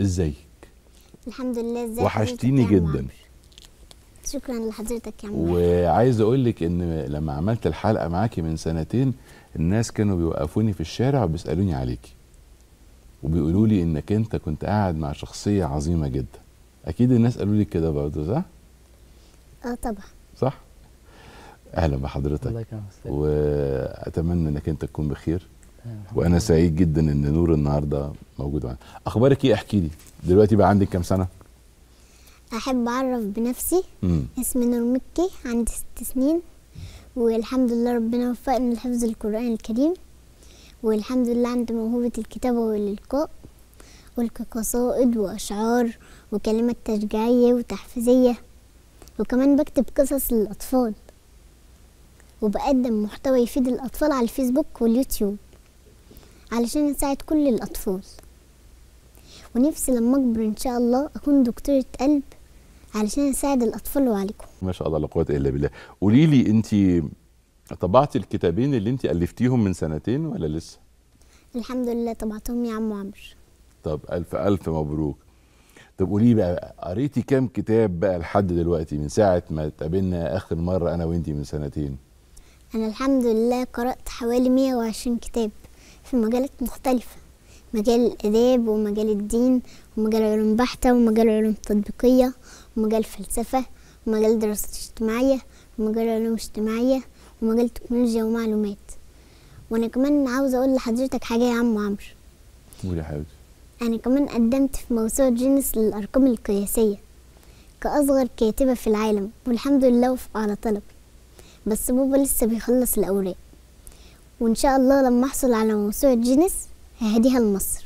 ازيك الحمد لله ازيك وحشتيني حضرتك يا عم جدا عمرو؟ شكرا لحضرتك يا عم عمرو. وعايز اقول لك ان لما عملت الحلقه معاكي من سنتين الناس كانوا بيوقفوني في الشارع وبيسالوني عليكي وبيقولوا لي انك انت كنت قاعد مع شخصيه عظيمه جدا اكيد الناس قالوا لي كده برضه صح اه طبعا صح اهلا بحضرتك الله يكرمك أستاذ. واتمنى انك انت تكون بخير تمام، الحمد وانا لله. سعيد جدا ان نور النهارده موجود معانا اخبارك ايه احكي لي دلوقتي بقى عندك كام سنه احب اعرف بنفسي امم اسمي نور مكي عندي ست سنين والحمد لله ربنا وفقني لحفظ القرآن الكريم والحمد لله عندي موهبة الكتابة والإلقاء والقي قصائد وأشعار وكلمات تشجيعية وتحفيزية وكمان بكتب قصص للأطفال وبقدم محتوى يفيد الأطفال على الفيسبوك واليوتيوب علشان أساعد كل الأطفال ونفسي لما أكبر إن شاء الله أكون دكتورة قلب علشان أساعد الأطفال وعليكم ما شاء الله لا قوه الا بالله قولي لي انت طبعتي الكتابين اللي انت الفتيهم من سنتين ولا لسه الحمد لله طبعتهم يا عم عمرو طب الف الف مبروك طب قولي لي بقى قريتي كام كتاب بقى لحد دلوقتي من ساعه ما اتقابلنا اخر مره انا وانتي من سنتين أنا الحمد لله قرأت حوالي 120 كتاب في مجالات مختلفة مجال الآداب ومجال الدين ومجال علوم بحتة ومجال علوم تطبيقية ومجال فلسفة ومجال دراسات اجتماعية ومجال علوم اجتماعية ومجال تكنولوجيا ومعلومات وأنا كمان عاوزة أقول لحضرتك حاجة يا عم عمرو قولي يا حبيبتي أنا كمان قدمت في موسوعة جينيس للأرقام القياسية كأصغر كاتبة في العالم والحمد لله وفق على طلبي بس بابا لسه بيخلص الأوراق وإن شاء الله لما أحصل على موسوعة جينيس ههديها لمصر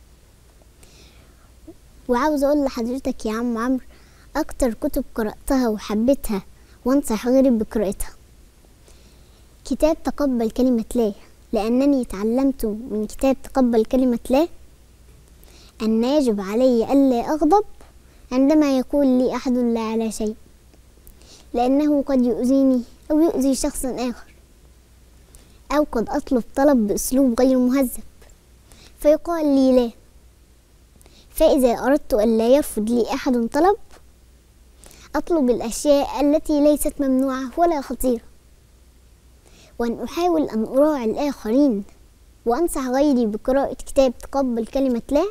وعاوز أقول لحضرتك يا عم عمرو أكتر كتب قرأتها وحبيتها وأنصح غيري بقراءتها كتاب تقبل كلمة لا لأنني تعلمت من كتاب تقبل كلمة لا أن يجب علي ألا أغضب عندما يقول لي أحد لا على شيء لأنه قد يؤذيني أو يؤذي شخصا آخر أو قد أطلب طلب بأسلوب غير مهذب فيقال لي لا فإذا أردت ألا يرفض لي أحد طلب أطلب الأشياء التي ليست ممنوعة ولا خطيرة وأن أحاول أن أراعي الآخرين وأنصح غيري بقراءة كتاب تقبل كلمة لا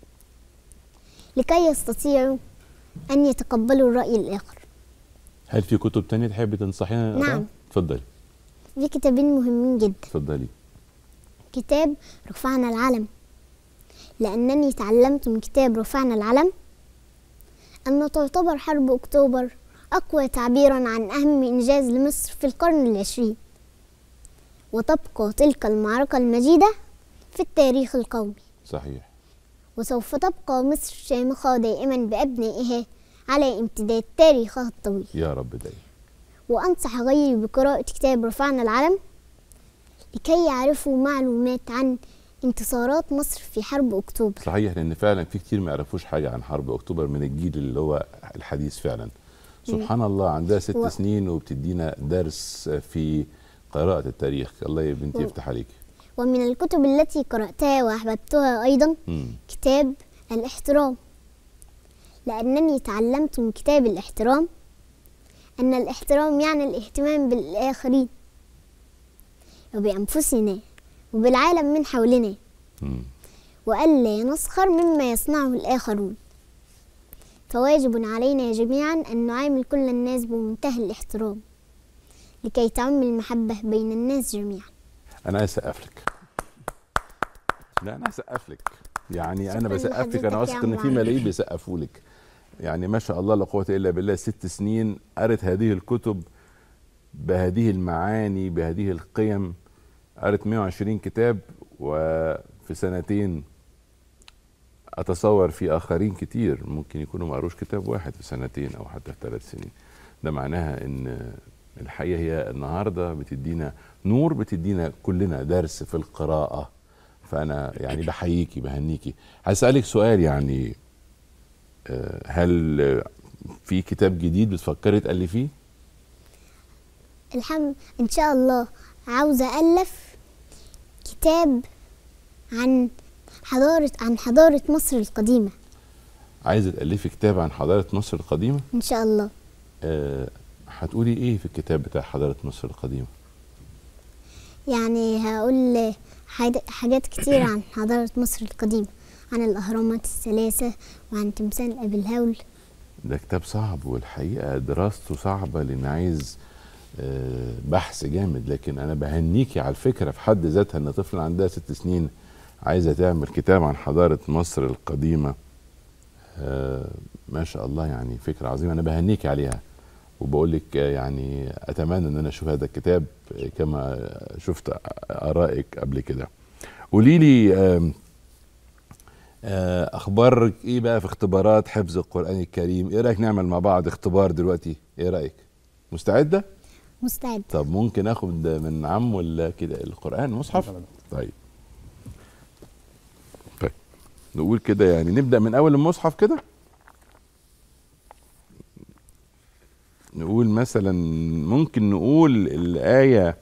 لكي يستطيعوا أن يتقبلوا الرأي الآخر هل في كتب تانية تحبي تنصحينا نقراها؟ نعم. اتفضلي في كتابين مهمين جدا اتفضلي كتاب رفعنا العلم لأنني تعلمت من كتاب رفعنا العلم أن تعتبر حرب أكتوبر أقوى تعبيرا عن أهم إنجاز لمصر في القرن العشرين وتبقى تلك المعركة المجيدة في التاريخ القومي صحيح وسوف تبقى مصر شامخة دائما بأبنائها على امتداد تاريخها الطويل يا رب دايما وأنصح غيري بقراءة كتاب رفعنا العلم لكي يعرفوا معلومات عن انتصارات مصر في حرب أكتوبر صحيح لان فعلا في كتير ما يعرفوش حاجه عن حرب اكتوبر من الجيل اللي هو الحديث فعلا سبحان الله عندها ست و- سنين وبتدينا درس في قراءه التاريخ الله يا بنتي و- يفتح عليك ومن الكتب التي قرأتها وأحببتها أيضا مم. كتاب الاحترام لأنني تعلمت من كتاب الاحترام أن الاحترام يعني الاهتمام بالآخرين وبأنفسنا وبالعالم من حولنا مم. وألا نسخر مما يصنعه الآخرون فواجب علينا جميعا أن نعامل كل الناس بمنتهى الاحترام لكي تعم المحبة بين الناس جميعا انا عايز اسقف لك لا انا هسقف لك يعني انا شكراً بسقف لك لحضرتك انا يا واثق ان عم في علي. ملايين بيسقفوا لك يعني ما شاء الله لا قوه الا بالله ست سنين قرت هذه الكتب بهذه المعاني بهذه القيم قرت 120 كتاب وفي سنتين اتصور في اخرين كتير ممكن يكونوا ما قروش كتاب واحد في سنتين او حتى في ثلاث سنين ده معناها ان الحقيقه هي النهارده بتدينا نور بتدينا كلنا درس في القراءه فانا يعني بحييكي بهنيكي هسالك سؤال يعني آه، هل آه، في كتاب جديد بتفكري تالفيه الحمد إن شاء الله عاوزة ألف كتاب عن حضارة عن حضارة مصر القديمة عايزه تالفي كتاب عن حضاره مصر القديمه ان شاء الله آه، هتقولي ايه في الكتاب بتاع حضاره مصر القديمه يعني هقول حاجات- حاجات كتير عن حضارة مصر القديمة عن الأهرامات الثلاثة وعن تمثال أبي الهول ده كتاب صعب والحقيقه دراسته صعبه لان عايز آه، بحث جامد لكن انا بهنيكي على الفكره في حد ذاتها ان طفل عندها ست سنين عايزه تعمل كتاب عن حضاره مصر القديمه آه، ما شاء الله يعني فكره عظيمه انا بهنيكي عليها وبقول لك آه، يعني اتمنى ان انا اشوف هذا الكتاب آه، كما شفت ارائك قبل كده قولي لي آم، آه، اخبارك ايه بقى في اختبارات حفظ القران الكريم ايه رايك نعمل مع بعض اختبار دلوقتي ايه رايك مستعده مستعد طب ممكن اخد من عم ولا كده القران مصحف طيب طيب نقول كده يعني نبدا من اول المصحف كده نقول مثلا ممكن نقول الايه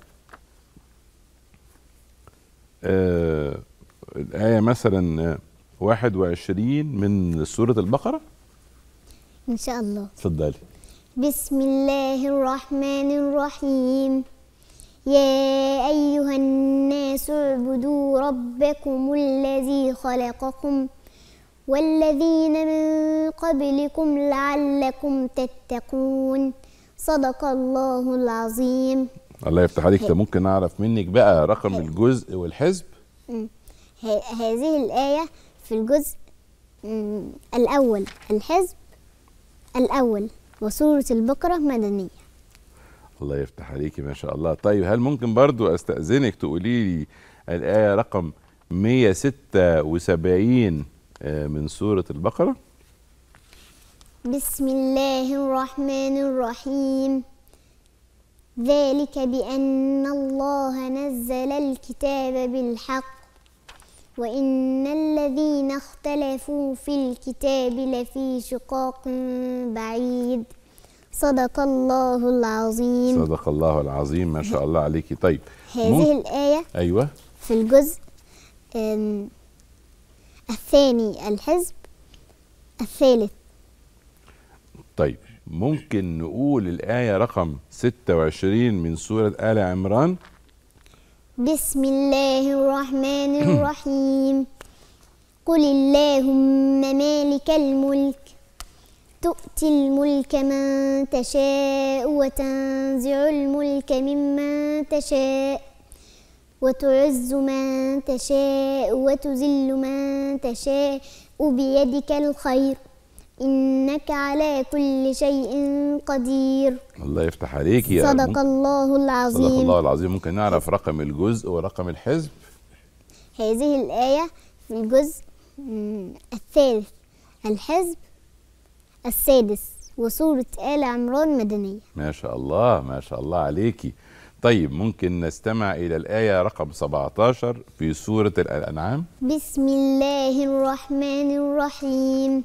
آه الايه مثلا آه، 21 من سوره البقره إن شاء الله اتفضلي بسم الله الرحمن الرحيم يا أيها الناس اعبدوا ربكم الذي خلقكم والذين من قبلكم لعلكم تتقون صدق الله العظيم الله يفتح عليك طب ممكن اعرف منك بقى رقم الجزء والحزب ه- هذه الآية في الجزء مم، الأول الحزب الأول وسورة البقرة مدنية الله يفتح عليكي ما شاء الله طيب هل ممكن برضو استأذنك تقولي لي الآية رقم 176 آه، من سورة البقرة بسم الله الرحمن الرحيم ذلك بأن الله نزل الكتاب بالحق وإن الذين اختلفوا في الكتاب لفي شقاق بعيد صدق الله العظيم صدق الله العظيم ما شاء الله عليكي طيب هذه ممكن- الآية أيوة في الجزء أم، الثاني الحزب الثالث طيب ممكن نقول الآية رقم 26 من سورة آل عمران بسم الله الرحمن الرحيم قل اللهم مالك الملك تؤتي الملك من تشاء وتنزع الملك ممن تشاء وتعز من تشاء وتذل من تشاء بيدك الخير إنك على كل شيء قدير الله يفتح عليكي يا صدق ممكن- الله صدق العظيم الله العظيم ممكن نعرف رقم الجزء ورقم الحزب هذه الآية في الجزء مم، الثالث الحزب السادس وسورة آل عمران مدنية ما شاء الله ما شاء الله عليكي طيب ممكن نستمع إلى الآية رقم 17 في سورة الأنعام بسم الله الرحمن الرحيم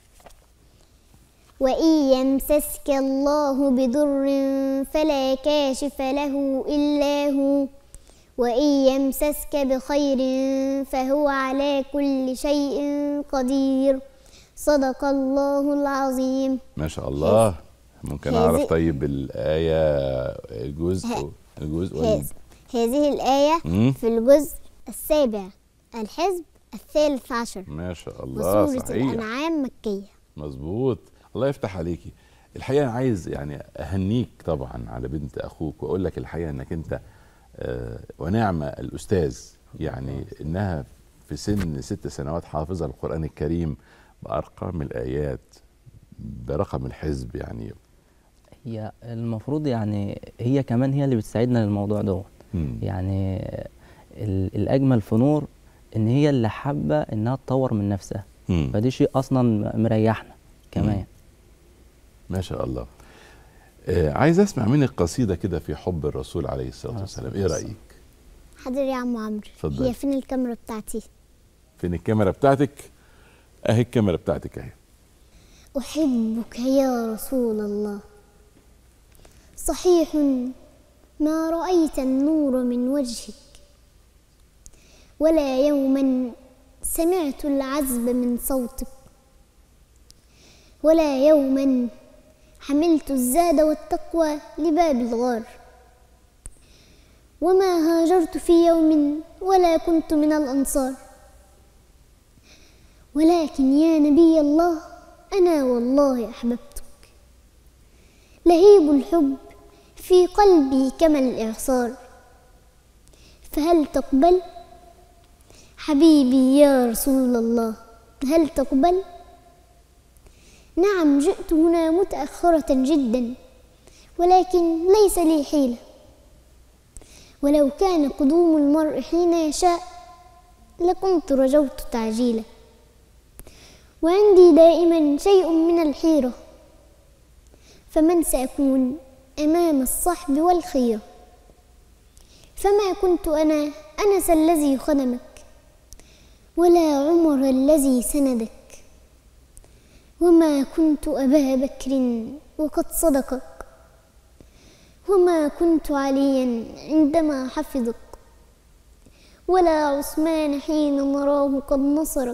وإن يمسسك الله بضر فلا كاشف له إلا هو وإن يمسسك بخير فهو على كل شيء قدير صدق الله العظيم ما شاء الله ممكن هذه- أعرف طيب الآية الجزء ه- الجزء وال- هذ- هذه الآية مم. في الجزء السابع الحزب الثالث عشر ما شاء الله وسورة صحيح الأنعام مكية مظبوط الله يفتح عليكي الحقيقه انا عايز يعني اهنيك طبعا على بنت اخوك واقول لك الحقيقه انك انت آه، ونعم الاستاذ يعني انها في سن ست سنوات حافظه القران الكريم بارقام الايات برقم الحزب يعني هي المفروض يعني هي كمان هي اللي بتساعدنا للموضوع دوت مم. يعني ال- الاجمل في نور ان هي اللي حابه انها تطور من نفسها مم. فدي شيء اصلا مريحنا كمان ما شاء الله آه، عايز اسمع منك قصيده كده في حب الرسول عليه الصلاه عليه والسلام الصلاة ايه والسلام. رايك حاضر يا عم عمرو اتفضل. هي فين الكاميرا بتاعتي فين الكاميرا بتاعتك اهي الكاميرا بتاعتك اهي أحبك يا رسول الله صحيح ما رأيت النور من وجهك ولا يوما سمعت العذب من صوتك ولا يوما حملت الزاد والتقوى لباب الغار وما هاجرت في يوم ولا كنت من الأنصار ولكن يا نبي الله أنا والله أحببتك لهيب الحب في قلبي كما الإعصار فهل تقبل حبيبي يا رسول الله هل تقبل نعم جئت هنا متأخرة جدا ولكن ليس لي حيلة ولو كان قدوم المرء حين يشاء لكنت رجوت تعجيله وعندي دائما شيء من الحيرة فمن سأكون أمام الصحب والخيرة فما كنت أنا أنس الذي خدمك ولا عمر الذي سندك وما كنت أبا بكر وقد صدقك وما كنت عليا عندما حفظك ولا عثمان حين نراه قد نصرك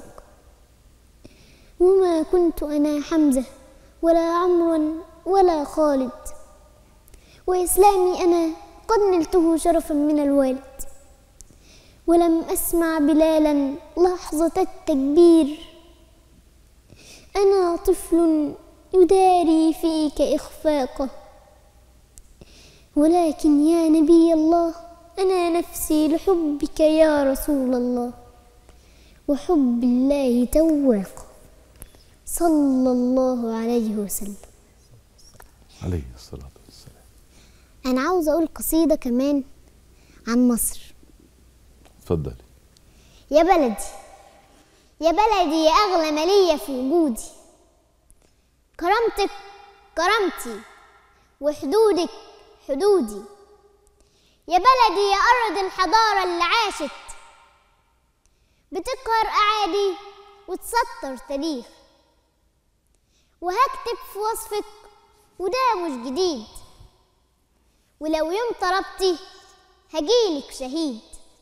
وما كنت أنا حمزة ولا عمرا ولا خالد وإسلامي أنا قد نلته شرفا من الوالد ولم أسمع بلالا لحظة التكبير أنا طفل يداري فيك إخفاقه ولكن يا نبي الله أنا نفسي لحبك يا رسول الله وحب الله تواق صلى الله عليه وسلم عليه الصلاة والسلام أنا عاوز أقول قصيدة كمان عن مصر اتفضلي يا بلدي يا بلدي يا أغلى ما ليا في وجودي كرامتك كرامتي وحدودك حدودي يا بلدي يا أرض الحضارة اللي عاشت بتقهر أعادي وتسطر تاريخ وهكتب في وصفك وده مش جديد ولو يوم طلبتي هجيلك شهيد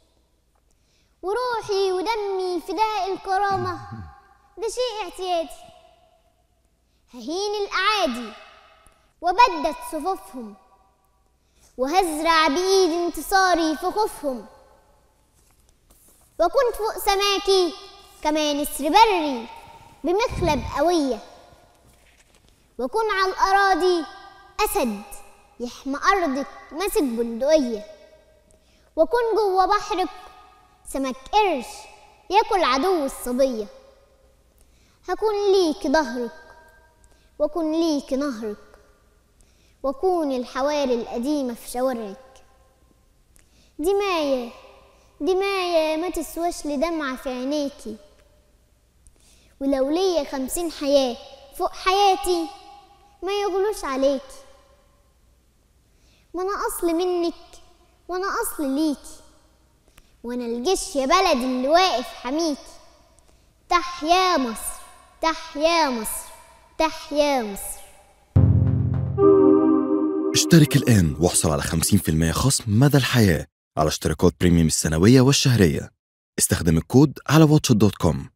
وروحي ودمي فداء الكرامة ده شيء اعتيادي ههين الأعادي وبدت صفوفهم وهزرع بإيد انتصاري في خوفهم وكن فوق سماكي كما نسر بري بمخلب قوية وكن على الأراضي أسد يحمى أرضك ماسك بندقية وكن جوا بحرك سمك قرش ياكل عدو الصبية هكون ليك ظهرك وكن ليك نهرك وكون الحواري القديمة في شوارعك دماية دماية ما تسواش لدمعة في عينيكي ولو ليا خمسين حياة فوق حياتي ما يغلوش عليكي ما أنا أصل منك وأنا أصل ليكي وأنا الجيش يا بلدي اللي واقف حميكي تحيا مصر تحيا مصر تحيا مصر اشترك الآن واحصل على 50% خصم مدى الحياة على اشتراكات بريميوم السنوية والشهرية استخدم الكود على واتش دوت كوم